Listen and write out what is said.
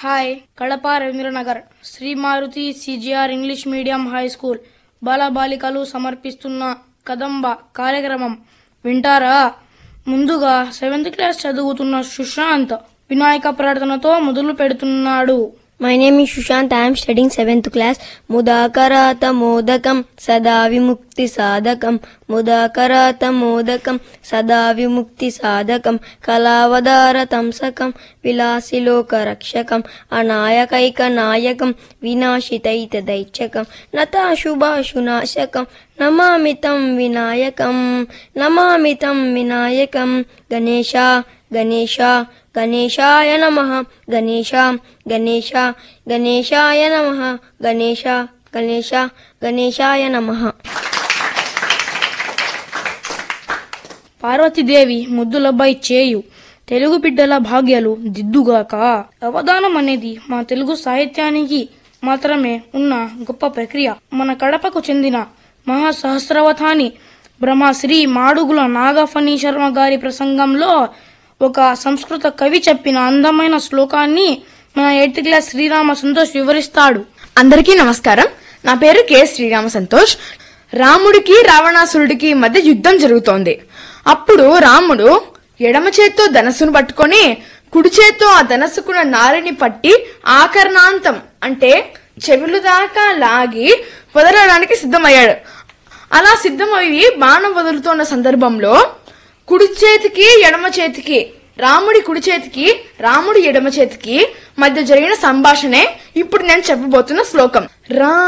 Hi Kadapa Ravindranagar Sri Maruti CGR English medium high school బాలబాలికలు సమర్పిస్తున్న కదంబ కార్యక్రమం వింటారా ముందుగా సెవెంత్ క్లాస్ చదువుతున్న సుశాంత్ వినాయక ప్రార్థనతో మొదలు పెడుతున్నాడు My name is Shushant. I am studying 7th class. Mudakarata modakam sada vimukti sadakam. Mudakarata modakam sada vimukti sadakam. Kalavadara tamsakam vilasiloka rakshakam. Anayakaika nayakam vinashitaita daichakam. Nata shubhashunashakam. నమామితం Vinayakam నమామితం Vinayakam Ganesha Ganesha గణేశాయ నమ గణేశ గణేశ గణేశాయ నమ గణేశ గణేశ గణేశాయ నమ పార్వతీదేవి ముద్దులపై చేయు తెలుగు బిడ్డల భాగ్యాలు దిద్దుగాక అవధానం అనేది మా తెలుగు సాహిత్యానికి మాత్రమే ఉన్న గొప్ప ప్రక్రియ మన కడపకు చెందిన మహాసహస్రవథాని బ్రహ్మశ్రీ మాడుగుల నాగఫణి శర్మ గారి ప్రసంగంలో ఒక సంస్కృత కవి చెప్పిన అందమైన శ్లోకాన్ని మన ఎయిత్ క్లాస్ శ్రీరామ సంతోష్ వివరిస్తాడు అందరికీ నమస్కారం నా పేరు కె శ్రీరామ సంతోష్ రాముడికి రావణాసురుడికి మధ్య యుద్ధం జరుగుతోంది అప్పుడు రాముడు ఎడమ చేత్తో ధనస్సును పట్టుకొని కుడి చేత్తో ఆ ధనస్సుకున్న నారిని పట్టి ఆకర్ణాంతం అంటే చెవులు దాకా లాగి వదలడానికి సిద్ధమయ్యాడు అలా సిద్ధమయ్యి బాణం వదులుతున్న సందర్భంలో కుడి చేతికి ఎడమ చేతికి రాముడి కుడి చేతికి రాముడి ఎడమ చేతికి మధ్య జరిగిన సంభాషణే ఇప్పుడు నేను చెప్పబోతున్న శ్లోకం రా